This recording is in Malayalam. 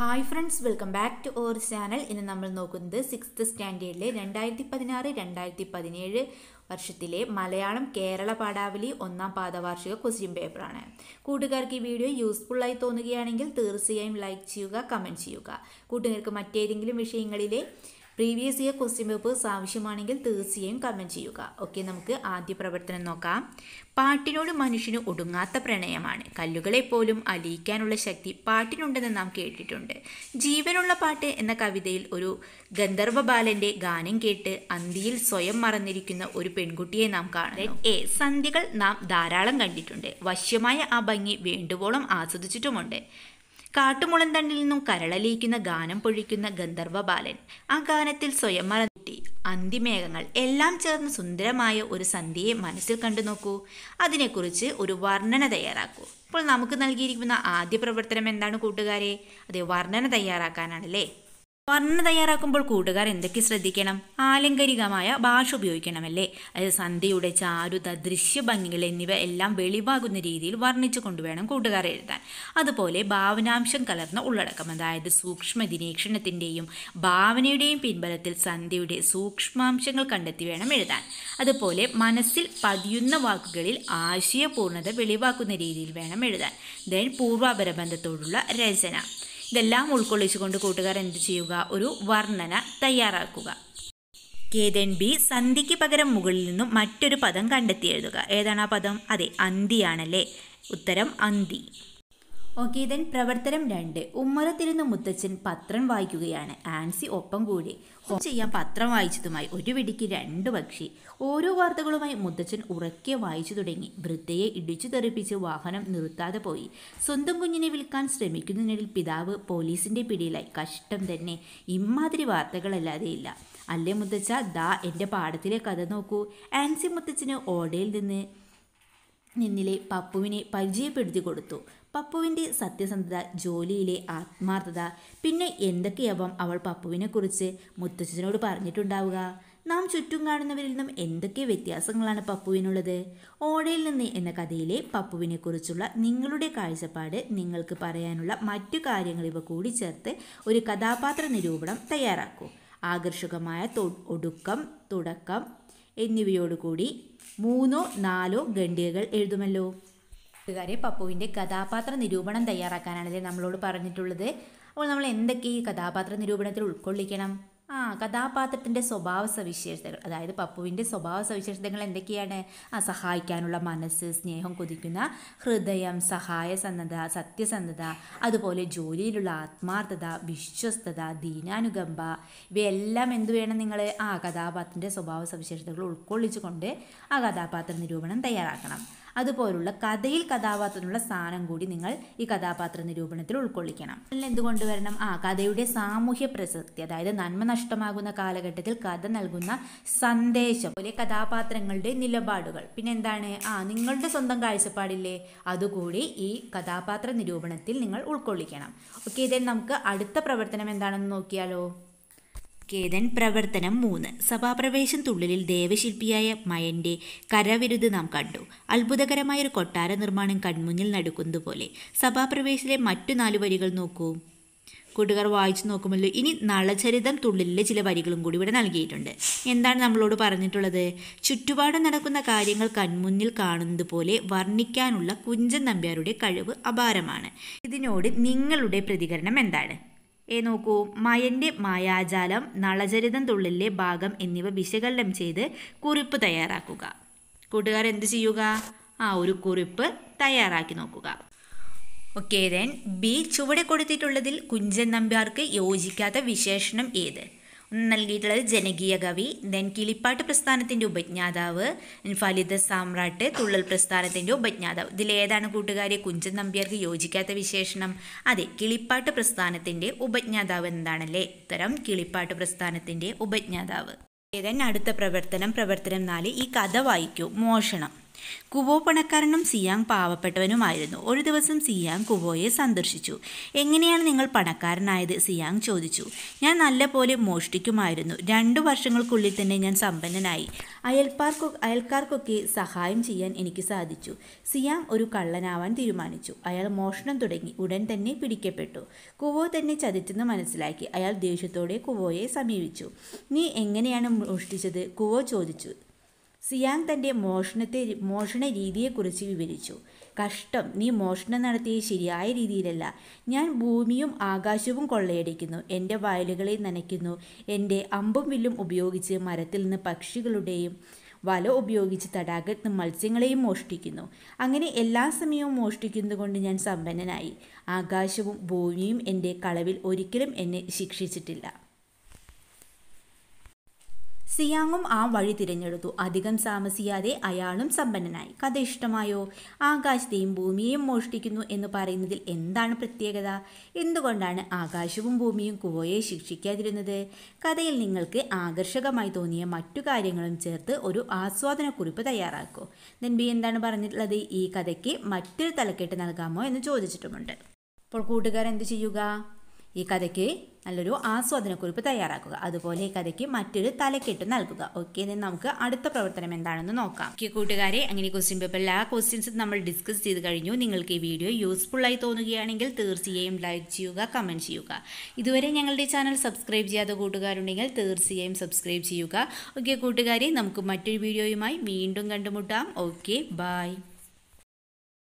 hi friends welcome back to our channel ഇന്ന് നമ്മൾ നോക്കുന്നത് സിക്സ്ത് സ്റ്റാൻഡേർഡിലെ രണ്ടായിരത്തി പതിനാറ് രണ്ടായിരത്തി പതിനേഴ് വർഷത്തിലെ മലയാളം കേരള പാഠാവലി ഒന്നാം പാദവാർഷിക ക്വസ്റ്റ്യൻ പേപ്പറാണ് കൂട്ടുകാർക്ക് ഈ വീഡിയോ യൂസ്ഫുള്ളായി തോന്നുകയാണെങ്കിൽ തീർച്ചയായും ലൈക്ക് ചെയ്യുക കമൻറ്റ് ചെയ്യുക കൂട്ടുകാർക്ക് മറ്റേതെങ്കിലും വിഷയങ്ങളിലെ പ്രീവിയസ് ഇയർ ക്വസ്റ്റ്യൻ പേപ്പേഴ്സ് ആവശ്യമാണെങ്കിൽ തീർച്ചയായും കമൻറ്റ് ചെയ്യുക ഓക്കെ നമുക്ക് ആദ്യ പ്രവർത്തനം നോക്കാം പാട്ടിനോട് മനുഷ്യന് ഒടുങ്ങാത്ത പ്രണയമാണ് കല്ലുകളെ പോലും അലിയിക്കാനുള്ള ശക്തി പാട്ടിനുണ്ടെന്ന് നാം കേട്ടിട്ടുണ്ട് ജീവനുള്ള പാട്ട് എന്ന കവിതയിൽ ഒരു ഗന്ധർവ ബാലന്റെ ഗാനം കേട്ട് അന്തിയിൽ സ്വയം മറന്നിരിക്കുന്ന ഒരു പെൺകുട്ടിയെ നാം കാണുന്നു എ സന്ധ്യകൾ നാം ധാരാളം കണ്ടിട്ടുണ്ട് വശ്യമായ ആ ഭംഗി വേണ്ടുവോളം ആസ്വദിച്ചിട്ടുമുണ്ട് കാട്ടുമുളന്തണ്ടിൽ നിന്നും കരളലിയിക്കുന്ന ഗാനം പൊഴിക്കുന്ന ഗന്ധർവ ബാലൻ ആ ഗാനത്തിൽ സ്വയം മറന്നിട്ടി അന്തിമേഘങ്ങൾ എല്ലാം ചേർന്ന് സുന്ദരമായ ഒരു സന്ധ്യയെ മനസ്സിൽ കണ്ടു നോക്കൂ അതിനെക്കുറിച്ച് ഒരു വർണ്ണന തയ്യാറാക്കൂ ഇപ്പോൾ നമുക്ക് നൽകിയിരിക്കുന്ന ആദ്യ പ്രവർത്തനം എന്താണ് കൂട്ടുകാരെ അതെ വർണ്ണന തയ്യാറാക്കാനാണല്ലേ വർണ്ണന തയ്യാറാക്കുമ്പോൾ കൂട്ടുകാർ എന്തൊക്കെ ശ്രദ്ധിക്കണം ആലങ്കരികമായ ഭാഷ ഉപയോഗിക്കണമല്ലേ അതായത് സന്ധ്യയുടെ ചാരുത ദൃശ്യഭംഗികൾ എന്നിവ എല്ലാം വെളിവാകുന്ന രീതിയിൽ വർണ്ണിച്ചു കൊണ്ടുവേണം കൂട്ടുകാർ എഴുതാൻ അതുപോലെ ഭാവനാംശം കലർന്ന ഉള്ളടക്കം അതായത് സൂക്ഷ്മ നിരീക്ഷണത്തിൻ്റെയും ഭാവനയുടെയും പിൻബലത്തിൽ സന്ധ്യയുടെ സൂക്ഷ്മാംശങ്ങൾ കണ്ടെത്തി വേണം എഴുതാൻ അതുപോലെ മനസ്സിൽ പതിയുന്ന വാക്കുകളിൽ ആശയപൂർണ്ണത വെളിവാക്കുന്ന രീതിയിൽ വേണം എഴുതാൻ ദെൻ പൂർവാപരബന്ധത്തോടുള്ള രചന ഇതെല്ലാം ഉൾക്കൊള്ളിച്ചുകൊണ്ട് കൂട്ടുകാർ എന്ത് ചെയ്യുക ഒരു വർണ്ണന തയ്യാറാക്കുക കേതൻ ബി സന്ധിക്ക് പകരം മുകളിൽ നിന്നും മറ്റൊരു പദം കണ്ടെത്തി എഴുതുക ഏതാണ് ആ പദം അതെ അന്തിയാണല്ലേ ഉത്തരം അന്തി ഓക്കെ ദെൻ പ്രവർത്തനം രണ്ട് ഉമ്മറത്തിരുന്ന് മുത്തച്ഛൻ പത്രം വായിക്കുകയാണ് ആൻസി ഒപ്പം കൂടി ഹോം ചെയ്യാൻ പത്രം വായിച്ചതുമായി ഒരു വെടിക്ക് രണ്ട് പക്ഷി ഓരോ വാർത്തകളുമായി മുത്തച്ഛൻ ഉറക്കെ വായിച്ചു തുടങ്ങി വൃദ്ധയെ ഇടിച്ചു തെറിപ്പിച്ച് വാഹനം നിർത്താതെ പോയി സ്വന്തം കുഞ്ഞിനെ വിൽക്കാൻ ശ്രമിക്കുന്നതിനിടയിൽ പിതാവ് പോലീസിന്റെ പിടിയിലായി കഷ്ടം തന്നെ ഇമാതിരി വാർത്തകളല്ലാതെ ഇല്ല അല്ലേ മുത്തച്ഛ ദാ എൻ്റെ പാടത്തിലെ കഥ നോക്കൂ ആൻസി മുത്തച്ഛന് ഓടയിൽ നിന്ന് നിന്നിലെ പപ്പുവിനെ പരിചയപ്പെടുത്തി കൊടുത്തു പപ്പുവിൻ്റെ സത്യസന്ധത ജോലിയിലെ ആത്മാർത്ഥത പിന്നെ എന്തൊക്കെയാവാം അവൾ പപ്പുവിനെക്കുറിച്ച് മുത്തച്ഛനോട് പറഞ്ഞിട്ടുണ്ടാവുക നാം ചുറ്റും കാണുന്നവരിൽ നിന്നും എന്തൊക്കെ വ്യത്യാസങ്ങളാണ് പപ്പുവിനുള്ളത് ഓടയിൽ നിന്ന് എന്ന കഥയിലെ പപ്പുവിനെക്കുറിച്ചുള്ള നിങ്ങളുടെ കാഴ്ചപ്പാട് നിങ്ങൾക്ക് പറയാനുള്ള മറ്റു കാര്യങ്ങൾ ഇവ കൂടി ചേർത്ത് ഒരു കഥാപാത്ര നിരൂപണം തയ്യാറാക്കൂ ആകർഷകമായ ഒടുക്കം തുടക്കം എന്നിവയോടുകൂടി മൂന്നോ നാലോ ഖണ്ഡികകൾ എഴുതുമല്ലോ കൂട്ടുകാരെ പപ്പുവിൻ്റെ കഥാപാത്ര നിരൂപണം തയ്യാറാക്കാനാണല്ലേ നമ്മളോട് പറഞ്ഞിട്ടുള്ളത് അപ്പോൾ നമ്മൾ എന്തൊക്കെ ഈ കഥാപാത്ര നിരൂപണത്തിൽ ഉൾക്കൊള്ളിക്കണം ആ കഥാപാത്രത്തിൻ്റെ സ്വഭാവ സവിശേഷതകൾ അതായത് പപ്പുവിൻ്റെ സ്വഭാവ സവിശേഷതകൾ എന്തൊക്കെയാണ് ആ സഹായിക്കാനുള്ള മനസ്സ് സ്നേഹം കൊതിക്കുന്ന ഹൃദയം സഹായ സന്നദ്ധ സത്യസന്ധത അതുപോലെ ജോലിയിലുള്ള ആത്മാർത്ഥത വിശ്വസ്തത ദീനാനുകമ്പ ഇവയെല്ലാം എന്തു വേണം നിങ്ങൾ ആ കഥാപാത്രത്തിൻ്റെ സ്വഭാവ സവിശേഷതകൾ ഉൾക്കൊള്ളിച്ചുകൊണ്ട് ആ കഥാപാത്ര നിരൂപണം തയ്യാറാക്കണം അതുപോലുള്ള കഥയിൽ കഥാപാത്രത്തിനുള്ള സ്ഥാനം കൂടി നിങ്ങൾ ഈ കഥാപാത്ര നിരൂപണത്തിൽ ഉൾക്കൊള്ളിക്കണം അതിൽ എന്തുകൊണ്ട് വരണം ആ കഥയുടെ സാമൂഹ്യ പ്രസക്തി അതായത് നന്മ നഷ്ടമാകുന്ന കാലഘട്ടത്തിൽ കഥ നൽകുന്ന സന്ദേശം പോലെ കഥാപാത്രങ്ങളുടെ നിലപാടുകൾ പിന്നെ എന്താണ് ആ നിങ്ങളുടെ സ്വന്തം കാഴ്ചപ്പാടില്ലേ അതുകൂടി ഈ കഥാപാത്ര നിരൂപണത്തിൽ നിങ്ങൾ ഉൾക്കൊള്ളിക്കണം ഓക്കെ ഇതേ നമുക്ക് അടുത്ത പ്രവർത്തനം എന്താണെന്ന് നോക്കിയാലോ കേതൻ പ്രവർത്തനം മൂന്ന് സഭാപ്രവേശം തുള്ളിലിൽ ദേവശില്പിയായ മയന്റെ കരവിരുത് നാം കണ്ടു അത്ഭുതകരമായ ഒരു കൊട്ടാര നിർമ്മാണം കൺമുന്നിൽ നടക്കുന്നതുപോലെ സഭാപ്രവേശത്തിലെ മറ്റു നാല് വരികൾ നോക്കൂ കൂട്ടുകാർ വായിച്ചു നോക്കുമല്ലോ ഇനി നളചരിതം തുള്ളിലെ ചില വരികളും കൂടി ഇവിടെ നൽകിയിട്ടുണ്ട് എന്താണ് നമ്മളോട് പറഞ്ഞിട്ടുള്ളത് ചുറ്റുപാടും നടക്കുന്ന കാര്യങ്ങൾ കൺമുന്നിൽ കാണുന്നത് പോലെ വർണ്ണിക്കാനുള്ള കുഞ്ചൻ നമ്പ്യാരുടെ കഴിവ് അപാരമാണ് ഇതിനോട് നിങ്ങളുടെ പ്രതികരണം എന്താണ് ഏ നോക്കൂ മയന്റെ മായാജാലം നളചരിതം തുള്ളിലെ ഭാഗം എന്നിവ വിശകലനം ചെയ്ത് കുറിപ്പ് തയ്യാറാക്കുക കൂട്ടുകാർ എന്ത് ചെയ്യുക ആ ഒരു കുറിപ്പ് തയ്യാറാക്കി നോക്കുക ഓക്കെ ദെൻ ബി ചുവടെ കൊടുത്തിട്ടുള്ളതിൽ കുഞ്ചൻ നമ്പ്യാർക്ക് യോജിക്കാത്ത വിശേഷണം ഏത് ഒന്ന് നൽകിയിട്ടുള്ളത് ജനകീയ കവി ദെൻ കിളിപ്പാട്ട് പ്രസ്ഥാനത്തിൻ്റെ ഉപജ്ഞാതാവ് ഫലിത സാമ്രാട്ട് തുള്ളൽ പ്രസ്ഥാനത്തിൻ്റെ ഉപജ്ഞാതാവ് ഇതിലേതാണ് കൂട്ടുകാരെ കുഞ്ചൻ നമ്പ്യാർക്ക് യോജിക്കാത്ത വിശേഷണം അതെ കിളിപ്പാട്ട് പ്രസ്ഥാനത്തിൻ്റെ ഉപജ്ഞാതാവ് എന്താണല്ലേ ഉത്തരം കിളിപ്പാട്ട് പ്രസ്ഥാനത്തിൻ്റെ ഉപജ്ഞാതാവ് ദെൻ അടുത്ത പ്രവർത്തനം പ്രവർത്തനം നാല് ഈ കഥ വായിക്കൂ മോഷണം കുവോ പണക്കാരനും സിയാങ് പാവപ്പെട്ടവനുമായിരുന്നു ഒരു ദിവസം സിയാങ് കുവോയെ സന്ദർശിച്ചു എങ്ങനെയാണ് നിങ്ങൾ പണക്കാരനായത് സിയാങ് ചോദിച്ചു ഞാൻ നല്ലപോലെ മോഷ്ടിക്കുമായിരുന്നു രണ്ടു വർഷങ്ങൾക്കുള്ളിൽ തന്നെ ഞാൻ സമ്പന്നനായി അയൽപ്പാർക്കൊ അയൽക്കാർക്കൊക്കെ സഹായം ചെയ്യാൻ എനിക്ക് സാധിച്ചു സിയാങ് ഒരു കള്ളനാവാൻ തീരുമാനിച്ചു അയാൾ മോഷണം തുടങ്ങി ഉടൻ തന്നെ പിടിക്കപ്പെട്ടു കുവോ തന്നെ ചതിച്ചെന്ന് മനസ്സിലാക്കി അയാൾ ദേഷ്യത്തോടെ കുവോയെ സമീപിച്ചു നീ എങ്ങനെയാണ് മോഷ്ടിച്ചത് കുവോ ചോദിച്ചു സിയാങ് തൻ്റെ മോഷണത്തെ മോഷണ രീതിയെക്കുറിച്ച് വിവരിച്ചു കഷ്ടം നീ മോഷണം നടത്തിയ ശരിയായ രീതിയിലല്ല ഞാൻ ഭൂമിയും ആകാശവും കൊള്ളയടിക്കുന്നു എൻ്റെ വയലുകളെ നനയ്ക്കുന്നു എൻ്റെ അമ്പും വില്ലും ഉപയോഗിച്ച് മരത്തിൽ നിന്ന് പക്ഷികളുടെയും വല ഉപയോഗിച്ച് തടാകത്ത് മത്സ്യങ്ങളെയും മോഷ്ടിക്കുന്നു അങ്ങനെ എല്ലാ സമയവും മോഷ്ടിക്കുന്നതുകൊണ്ട് ഞാൻ സമ്പന്നനായി ആകാശവും ഭൂമിയും എൻ്റെ കളവിൽ ഒരിക്കലും എന്നെ ശിക്ഷിച്ചിട്ടില്ല സിയാങ്ങും ആ വഴി തിരഞ്ഞെടുത്തു അധികം താമസിയാതെ അയാളും സമ്പന്നനായി കഥ ഇഷ്ടമായോ ആകാശത്തെയും ഭൂമിയെയും മോഷ്ടിക്കുന്നു എന്ന് പറയുന്നതിൽ എന്താണ് പ്രത്യേകത എന്തുകൊണ്ടാണ് ആകാശവും ഭൂമിയും കുവോയെ ശിക്ഷിക്കാതിരുന്നത് കഥയിൽ നിങ്ങൾക്ക് ആകർഷകമായി തോന്നിയ മറ്റു കാര്യങ്ങളും ചേർത്ത് ഒരു ആസ്വാദനക്കുറിപ്പ് തയ്യാറാക്കൂ നെൻബി എന്താണ് പറഞ്ഞിട്ടുള്ളത് ഈ കഥയ്ക്ക് മറ്റൊരു തലക്കെട്ട് നൽകാമോ എന്ന് ചോദിച്ചിട്ടുമുണ്ട് അപ്പോൾ കൂട്ടുകാർ എന്ത് ചെയ്യുക ഈ കഥയ്ക്ക് നല്ലൊരു ആസ്വാദനക്കുറിപ്പ് തയ്യാറാക്കുക അതുപോലെ ഈ കഥയ്ക്ക് മറ്റൊരു തലക്കെട്ട് നൽകുക ഓക്കെ ഇനി നമുക്ക് അടുത്ത പ്രവർത്തനം എന്താണെന്ന് നോക്കാം ഓക്കെ കൂട്ടുകാരെ അങ്ങനെ ക്വസ്റ്റ്യൻ പേപ്പറിൽ ആ ക്വസ്റ്റ്യൻസ് നമ്മൾ ഡിസ്കസ് ചെയ്ത് കഴിഞ്ഞു നിങ്ങൾക്ക് ഈ വീഡിയോ യൂസ്ഫുൾ ആയി തോന്നുകയാണെങ്കിൽ തീർച്ചയായും ലൈക്ക് ചെയ്യുക കമൻറ്റ് ചെയ്യുക ഇതുവരെ ഞങ്ങളുടെ ചാനൽ സബ്സ്ക്രൈബ് ചെയ്യാത്ത കൂട്ടുകാരുണ്ടെങ്കിൽ തീർച്ചയായും സബ്സ്ക്രൈബ് ചെയ്യുക ഓക്കെ കൂട്ടുകാരെ നമുക്ക് മറ്റൊരു വീഡിയോയുമായി വീണ്ടും കണ്ടുമുട്ടാം ഓക്കെ ബായ്